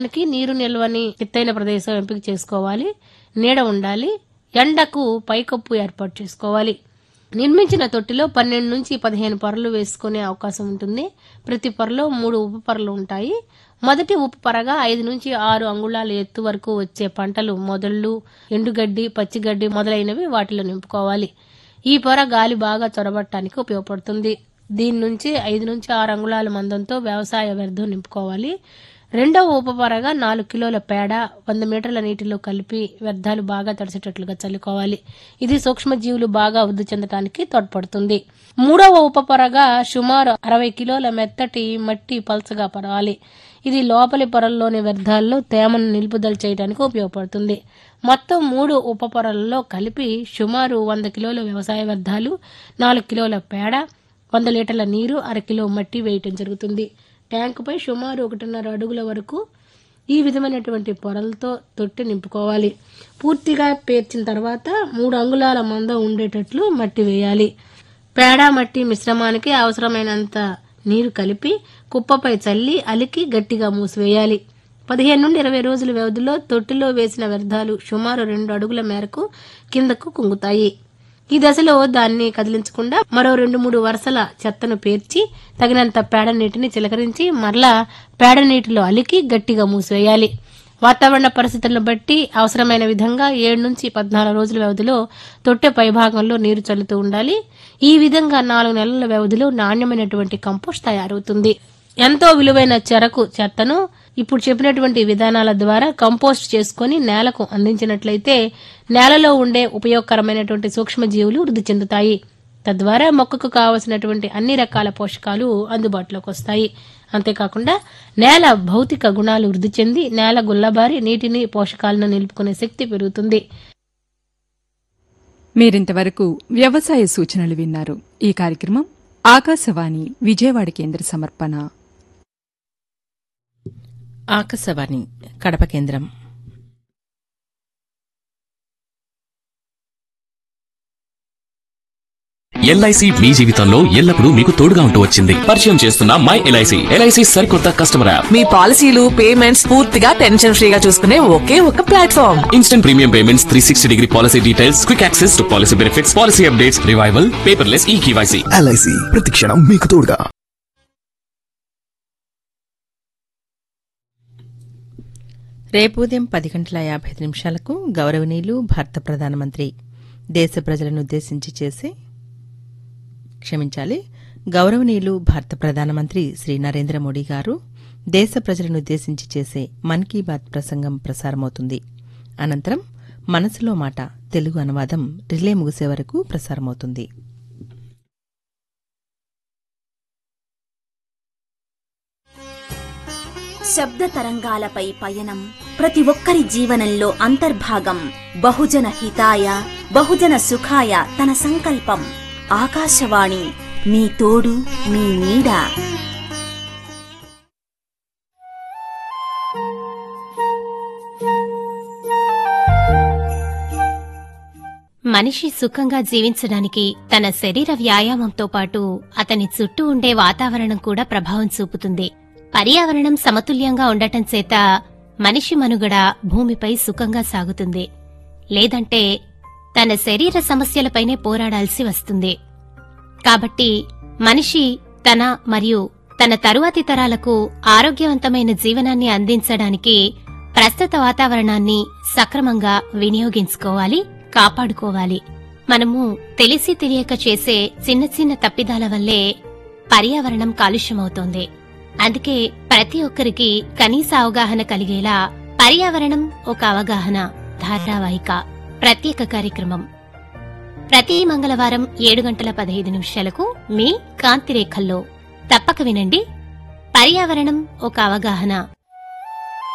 మనకి నీరు నిల్వని ఎత్తైన ప్రదేశం ఎంపిక చేసుకోవాలి నీడ ఉండాలి ఎండకు పైకప్పు ఏర్పాటు చేసుకోవాలి నిర్మించిన తొట్టిలో పన్నెండు నుంచి పదిహేను పొరలు వేసుకునే అవకాశం ఉంటుంది ప్రతి పొరలో మూడు ఉప పొరలు ఉంటాయి మొదటి ఉప పొరగా ఐదు నుంచి ఆరు అంగుళాల ఎత్తు వరకు వచ్చే పంటలు మొదళ్ళు ఎండుగడ్డి పచ్చిగడ్డి మొదలైనవి వాటిలో నింపుకోవాలి ఈ పొర గాలి బాగా చొరబట్టడానికి ఉపయోగపడుతుంది దీని నుంచి ఐదు నుంచి ఆరు అంగుళాల మందంతో వ్యవసాయ వ్యర్థం నింపుకోవాలి రెండవ ఉపపొరగా నాలుగు కిలోల పేడ వంద మీటర్ల నీటిలో కలిపి వ్యర్థాలు బాగా తడిసేటట్లుగా చల్లుకోవాలి ఇది సూక్ష్మజీవులు బాగా వృద్ధి చెందడానికి తోడ్పడుతుంది మూడవ ఉపపొరగా సుమారు అరవై కిలోల మెత్తటి మట్టి పల్చగా పరవాలి ఇది లోపలి పొరల్లోని వ్యర్థాల్లో తేమను నిలుపుదల చేయడానికి ఉపయోగపడుతుంది మొత్తం మూడు ఉపపొరలలో కలిపి సుమారు వంద కిలోల వ్యవసాయ వ్యర్థాలు నాలుగు కిలోల పేడ వంద లీటర్ల నీరు అరకిలో మట్టి వేయటం జరుగుతుంది ట్యాంకుపై సుమారు ఒకటిన్నర అడుగుల వరకు ఈ విధమైనటువంటి పొరలతో తొట్టి నింపుకోవాలి పూర్తిగా పేర్చిన తర్వాత మూడు అంగుళాల మందం ఉండేటట్లు మట్టి వేయాలి పేడ మట్టి మిశ్రమానికి అవసరమైనంత నీరు కలిపి కుప్పపై చల్లి అలికి గట్టిగా మూసివేయాలి పదిహేను నుండి ఇరవై రోజుల వ్యవధిలో తొట్టిలో వేసిన వ్యర్థాలు సుమారు రెండు అడుగుల మేరకు కిందకు కుంగుతాయి ఈ దశలో దాన్ని కదిలించకుండా మరో రెండు మూడు వరుసల చెత్తను పేర్చి తగినంత పేడ నీటిని చిలకరించి మరలా పేడ నీటిలో అలికి గట్టిగా మూసివేయాలి వాతావరణ పరిస్థితులను బట్టి అవసరమైన విధంగా ఏడు నుంచి పద్నాలుగు రోజుల వ్యవధిలో తొట్టె పైభాగంలో నీరు చల్లుతూ ఉండాలి ఈ విధంగా నాలుగు నెలల వ్యవధిలో నాణ్యమైనటువంటి కంపోస్ట్ తయారవుతుంది ఎంతో విలువైన చెరకు చెత్తను ఇప్పుడు చెప్పినటువంటి విధానాల ద్వారా కంపోస్ట్ చేసుకొని నేలకు అందించినట్లయితే నేలలో ఉండే ఉపయోగకరమైనటువంటి సూక్ష్మజీవులు వృద్ధి చెందుతాయి తద్వారా మొక్కకు కావలసినటువంటి అన్ని రకాల పోషకాలు అందుబాటులోకి వస్తాయి అంతేకాకుండా నేల భౌతిక గుణాలు వృద్ధి చెంది నేల గుల్లబారి నీటిని పోషకాలను నిలుపుకునే శక్తి పెరుగుతుంది మీరింతవరకు వ్యవసాయ సూచనలు విన్నారు ఈ కార్యక్రమం ఆకాశవాణి విజయవాడ కేంద్ర సమర్పణ ఆకాశవాణి కడప కేంద్రం ఎల్ఐసి మీ జీవితంలో ఎల్లప్పుడూ మీకు తోడుగా ఉంటూ వచ్చింది పరిచయం చేస్తున్న మై ఎల్ఐసి ఎల్ఐసి సరికొత్త కస్టమర్ యాప్ మీ పాలసీలు పేమెంట్స్ పూర్తిగా టెన్షన్ ఫ్రీగా చూసుకునే ఒకే ఒక platform instant premium payments three sixty degree policy details quick access to policy benefits policy updates revival paperless e KYC LIC ప్రతిక్షణం మీకు తోడుగా రేపు ఉదయం పది గంటల యాభై ఐదు నిమిషాలకు గౌరవనీయులు భారత ప్రధానమంత్రి దేశ ప్రజలను ఉద్దేశించి చేసే క్షమించాలి గౌరవనీయులు భారత ప్రధానమంత్రి శ్రీ నరేంద్ర మోడీ గారు దేశ ప్రజలను ఉద్దేశించి చేసే మన్ కీ బాత్ ప్రసంగం ప్రసారమవుతుంది అనంతరం మనసులో మాట తెలుగు అనువాదం రిలే ముగిసే వరకు ప్రసారమవుతుంది శబ్ద తరంగాలపై పయనం ప్రతి ఒక్కరి జీవనంలో అంతర్భాగం బహుజన హితాయ బహుజన సుఖాయ తన సంకల్పం ఆకాశవాణి మీ తోడు మీ నీడ మనిషి సుఖంగా జీవించడానికి తన శరీర వ్యాయామంతో పాటు అతని చుట్టూ ఉండే వాతావరణం కూడా ప్రభావం చూపుతుంది పర్యావరణం సమతుల్యంగా ఉండటం చేత మనిషి మనుగడ భూమిపై సుఖంగా సాగుతుంది లేదంటే తన శరీర సమస్యలపైనే పోరాడాల్సి వస్తుంది కాబట్టి మనిషి తన మరియు తన తరువాతి తరాలకు ఆరోగ్యవంతమైన జీవనాన్ని అందించడానికి ప్రస్తుత వాతావరణాన్ని సక్రమంగా వినియోగించుకోవాలి కాపాడుకోవాలి మనము తెలిసి తెలియక చేసే చిన్న చిన్న తప్పిదాల వల్లే పర్యావరణం కాలుష్యమవుతోంది అందుకే ప్రతి ఒక్కరికి కనీస అవగాహన కలిగేలా పర్యావరణం ఒక అవగాహన ధారావాహిక ప్రత్యేక కార్యక్రమం ప్రతి మంగళవారం ఏడు గంటల పదహైదు నిమిషాలకు మీ కాంతిరేఖల్లో తప్పక వినండి పర్యావరణం ఒక అవగాహన